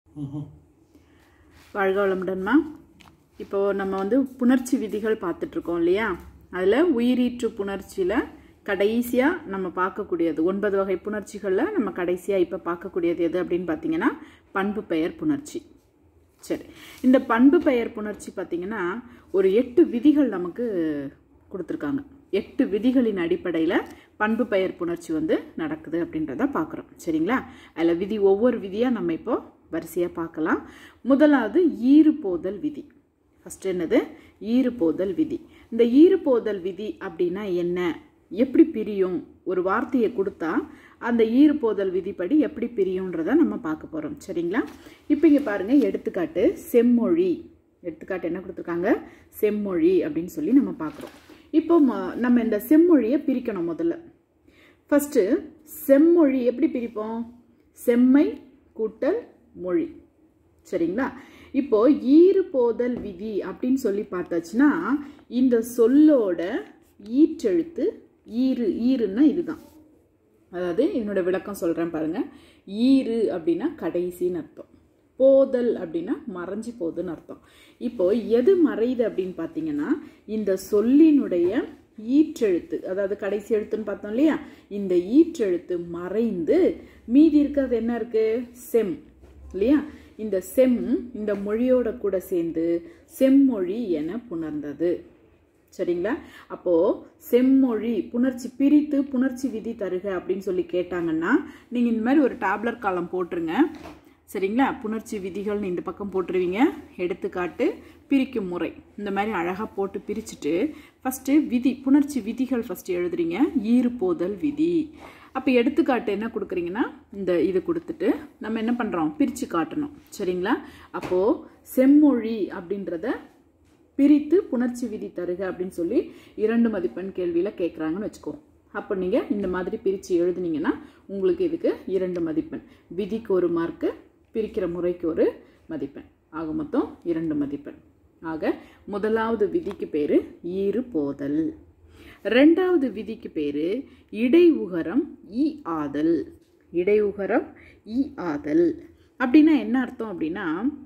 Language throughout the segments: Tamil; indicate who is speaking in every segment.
Speaker 1: வாழ்க வளமுடன்மா இப்போது நம்ம வந்து புணர்ச்சி விதிகள் பார்த்துட்ருக்கோம் இல்லையா அதில் உயிரீற்று புணர்ச்சியில் கடைசியாக நம்ம பார்க்கக்கூடியது ஒன்பது வகை புணர்ச்சிகளில் நம்ம கடைசியாக இப்போ பார்க்கக்கூடியது எது அப்படின்னு பார்த்தீங்கன்னா பண்பு பெயர் புணர்ச்சி சரி இந்த பண்பு பெயர் புணர்ச்சி பார்த்தீங்கன்னா ஒரு எட்டு விதிகள் நமக்கு கொடுத்துருக்காங்க எட்டு விதிகளின் அடிப்படையில் பண்பு பெயர் புணர்ச்சி வந்து நடக்குது அப்படின்றத பார்க்குறோம் சரிங்களா அதில் விதி ஒவ்வொரு விதியாக நம்ம இப்போ வரிசையாக பார்க்கலாம் முதலாவது ஈறுபோதல் விதி ஃபஸ்ட் என்னது ஈறுபோதல் விதி இந்த ஈறுபோதல் விதி அப்படின்னா என்ன எப்படி பிரியும் ஒரு வார்த்தையை கொடுத்தா அந்த ஈறுபோதல் விதிப்படி எப்படி பிரியுன்றதை நம்ம பார்க்க போகிறோம் சரிங்களா இப்போ இங்கே பாருங்கள் எடுத்துக்காட்டு செம்மொழி எடுத்துக்காட்டு என்ன கொடுத்துருக்காங்க செம்மொழி அப்படின்னு சொல்லி நம்ம பார்க்குறோம் இப்போ ம- நம்ம இந்த செம்மொழியை பிரிக்கணும் முதல்ல ஃபஸ்ட்டு செம்மொழி எப்படி பிரிப்போம் செம்மை கூட்டல் மொழி சரிங்களா இப்போ ஈறுபோதல் விதி அப்படின்னு சொல்லி பார்த்தாச்சுன்னா இந்த சொல்லோட ஈற்றெழுத்து ஈறு ஈறுன்னா இதுதான் அதாவது என்னோட விளக்கம் சொல்கிறேன் பாருங்க ஈறு அப்படின்னா கடைசின்னு அர்த்தம் போதல் அப்படின்னா மறைஞ்சு போகுதுன்னு அர்த்தம் இப்போ எது மறையுது அப்படின்னு பார்த்தீங்கன்னா இந்த சொல்லினுடைய ஈற்றெழுத்து அதாவது கடைசி எழுத்துன்னு பார்த்தோம் இல்லையா இந்த ஈற்றெழுத்து மறைந்து மீதி இருக்கிறது என்ன இருக்கு செம் இல்லையா இந்த செம் இந்த மொழியோட கூட சேர்ந்து செம்மொழி என புணர்ந்தது சரிங்களா அப்போ செம்மொழி புணர்ச்சி பிரித்து புணர்ச்சி விதி தருக அப்படின்னு சொல்லி கேட்டாங்கன்னா நீங்க இந்த மாதிரி ஒரு டேப்லெட் காலம் போட்டுருங்க சரிங்களா புணர்ச்சி விதிகள்னு இந்த பக்கம் போட்டுருவீங்க எடுத்துக்காட்டு பிரிக்கும் முறை இந்த மாதிரி அழகாக போட்டு பிரிச்சுட்டு ஃபஸ்ட்டு விதி புணர்ச்சி விதிகள் ஃபஸ்ட்டு எழுதுறீங்க ஈறுபோதல் விதி அப்போ எடுத்துக்காட்டு என்ன கொடுக்குறீங்கன்னா இந்த இது கொடுத்துட்டு நம்ம என்ன பண்ணுறோம் பிரித்து காட்டணும் சரிங்களா அப்போது செம்மொழி அப்படின்றத பிரித்து புணர்ச்சி விதி தருக அப்படின்னு சொல்லி இரண்டு மதிப்பெண் கேள்வியில் கேட்குறாங்கன்னு வச்சுக்கோ அப்போ நீங்கள் இந்த மாதிரி பிரித்து எழுதுனீங்கன்னா உங்களுக்கு இதுக்கு இரண்டு மதிப்பெண் விதிக்கு ஒரு மார்க்கு பிரிக்கிற முறைக்கு ஒரு மதிப்பெண் ஆக மொத்தம் இரண்டு மதிப்பெண் ஆக முதலாவது விதிக்கு பேர் ஈறு போதல் ரெண்டாவது விதிக்கு பேர் இடைஉகரம் இ ஆதல் இடைஉகரம் இ ஆதல் அப்படின்னா என்ன அர்த்தம் அப்படின்னா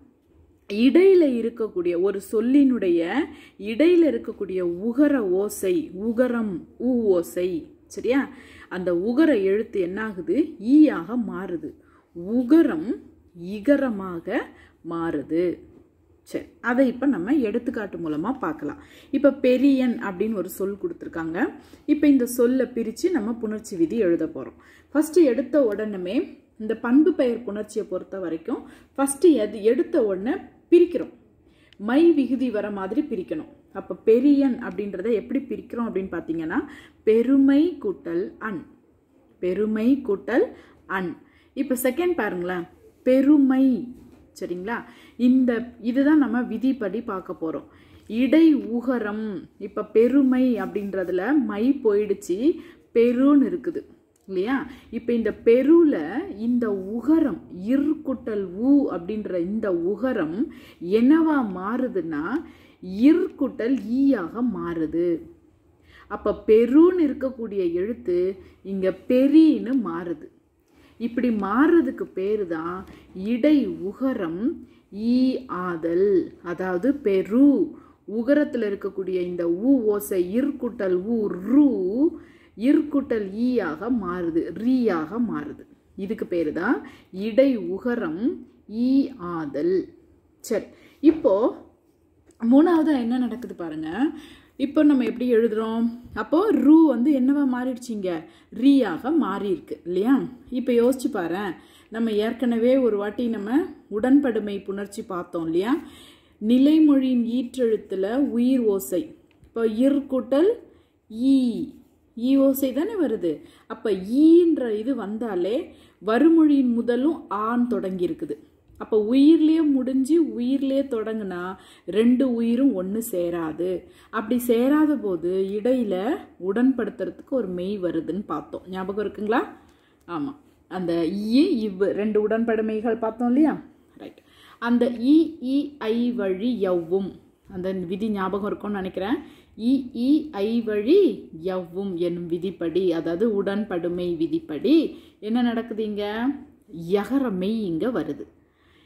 Speaker 1: இடையில இருக்கக்கூடிய ஒரு சொல்லினுடைய இடையில இருக்கக்கூடிய உகர ஓசை உகரம் ஊ ஓசை சரியா அந்த உகர எழுத்து என்னாகுது ஈயாக மாறுது உகரம் இகரமாக மாறுது சரி அதை இப்போ நம்ம எடுத்துக்காட்டு மூலமாக பார்க்கலாம் இப்போ பெரியன் அப்படின்னு ஒரு சொல் கொடுத்துருக்காங்க இப்போ இந்த சொல்லை பிரித்து நம்ம புணர்ச்சி விதி எழுத போகிறோம் ஃபஸ்ட்டு எடுத்த உடனே இந்த பண்பு பெயர் புணர்ச்சியை பொறுத்த வரைக்கும் ஃபஸ்ட்டு எது எடுத்த உடனே பிரிக்கிறோம் மை விகுதி வர மாதிரி பிரிக்கணும் அப்போ பெரியன் அப்படின்றத எப்படி பிரிக்கிறோம் அப்படின்னு பார்த்தீங்கன்னா பெருமை கூட்டல் அன் பெருமை கூட்டல் அன் இப்போ செகண்ட் பாருங்களேன் பெருமை சரிங்களா இந்த இதுதான் நம்ம விதிப்படி பார்க்க போகிறோம் இடை உகரம் இப்போ பெருமை அப்படின்றதுல மை போயிடுச்சு பெருன்னு இருக்குது இல்லையா இப்போ இந்த பெருல இந்த உகரம் இர்குட்டல் ஊ அப்படின்ற இந்த உகரம் என்னவா மாறுதுன்னா இர்குட்டல் ஈயாக மாறுது அப்போ பெருன்னு இருக்கக்கூடிய எழுத்து இங்கே பெரின்னு மாறுது இப்படி மாறுறதுக்கு பேர் தான் இடை உகரம் ஈ ஆதல் அதாவது பெரு உகரத்தில் இருக்கக்கூடிய இந்த ஊ ஓசை இர்குட்டல் ஊ ரூ இர்குட்டல் ஈயாக மாறுது ரீயாக மாறுது இதுக்கு பேர் தான் இடை உகரம் ஈ ஆதல் சரி இப்போ மூணாவது என்ன நடக்குது பாருங்க இப்போ நம்ம எப்படி எழுதுறோம் அப்போ ரூ வந்து என்னவா மாறிடுச்சிங்க ரீயாக மாறி இருக்கு இல்லையா இப்போ யோசிச்சு பாரேன் நம்ம ஏற்கனவே ஒரு வாட்டி நம்ம உடன்படுமை புணர்ச்சி பார்த்தோம் இல்லையா நிலைமொழியின் ஈற்றெழுத்துல உயிர் ஓசை இப்போ இர் கூட்டல் ஈ ஈ ஓசை தானே வருது அப்போ ஈன்ற இது வந்தாலே வறுமொழியின் முதலும் ஆண் தொடங்கி இருக்குது அப்போ உயிர்லேயே முடிஞ்சு உயிர்லேயே தொடங்குனா ரெண்டு உயிரும் ஒன்று சேராது அப்படி சேராத போது இடையில உடன்படுத்துறதுக்கு ஒரு மெய் வருதுன்னு பார்த்தோம் ஞாபகம் இருக்குங்களா ஆமாம் அந்த ஈ இவ் ரெண்டு உடன்படுமைகள் பார்த்தோம் இல்லையா ரைட் அந்த இ இ ஐ வழி எவ்வும் அந்த விதி ஞாபகம் இருக்கும்னு நினைக்கிறேன் இ இ ஐ வழி எவ்வும் என்னும் விதிப்படி அதாவது உடன்படுமை விதிப்படி என்ன நடக்குது இங்க யகர மெய் இங்க வருது இப்போ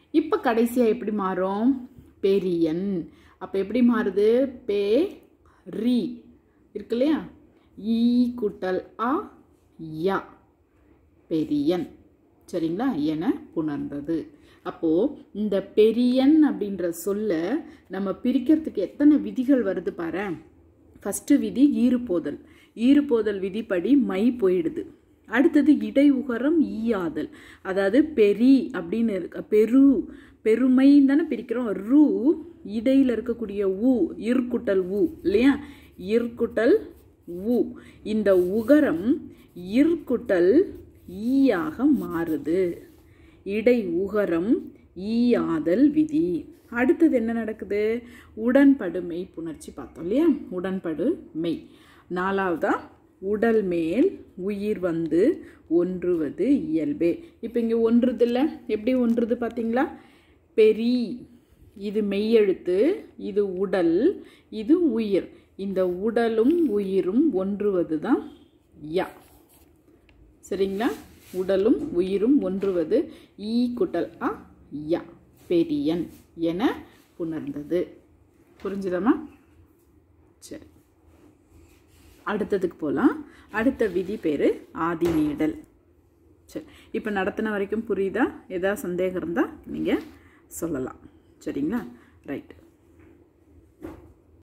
Speaker 1: கடைசியாக எப்படி மாறும் பெரியன் அப்போ எப்படி மாறுது பே ரி இருக்கு இல்லையா ஈ குட்டல் ஆ யா பெரியன் சரிங்களா என புணர்ந்தது அப்போது இந்த பெரியன் அப்படின்ற சொல்ல நம்ம பிரிக்கிறதுக்கு எத்தனை விதிகள் வருது பாரு ஃபஸ்ட்டு விதி ஈறுபோதல் ஈறுபோதல் விதிப்படி மை போயிடுது அடுத்தது இடை உகரம் ஈயாதல் அதாவது பெரி அப்படின்னு இருக்க பெரு பெருமைன்னு தானே பிரிக்கிறோம் ரூ இடையில் இருக்கக்கூடிய ஊ இர்குட்டல் ஊ இல்லையா இர்குட்டல் ஊ இந்த உகரம் இர்குட்டல் ஈயாக மாறுது இடை உகரம் ஈயாதல் விதி அடுத்தது என்ன நடக்குது உடன்படு மெய் புணர்ச்சி பார்த்தோம் இல்லையா உடன்படு மெய் நாலாவதா உடல் மேல் உயிர் வந்து ஒன்றுவது இயல்பே இப்போ இங்கே ஒன்றுது இல்லை எப்படி ஒன்றுது பார்த்தீங்களா பெரி இது மெய்யெழுத்து இது உடல் இது உயிர் இந்த உடலும் உயிரும் ஒன்றுவது தான் யா சரிங்களா உடலும் உயிரும் ஒன்றுவது ஈ குட்டல் அ யா பெரியன் என புணர்ந்தது புரிஞ்சுதமா சரி அடுத்ததுக்கு போகலாம் அடுத்த விதி பேர் ஆதிநீடல் சரி இப்போ நடத்தின வரைக்கும் புரியுதா ஏதாவது சந்தேகம் இருந்தால் நீங்கள் சொல்லலாம் சரிங்களா ரைட்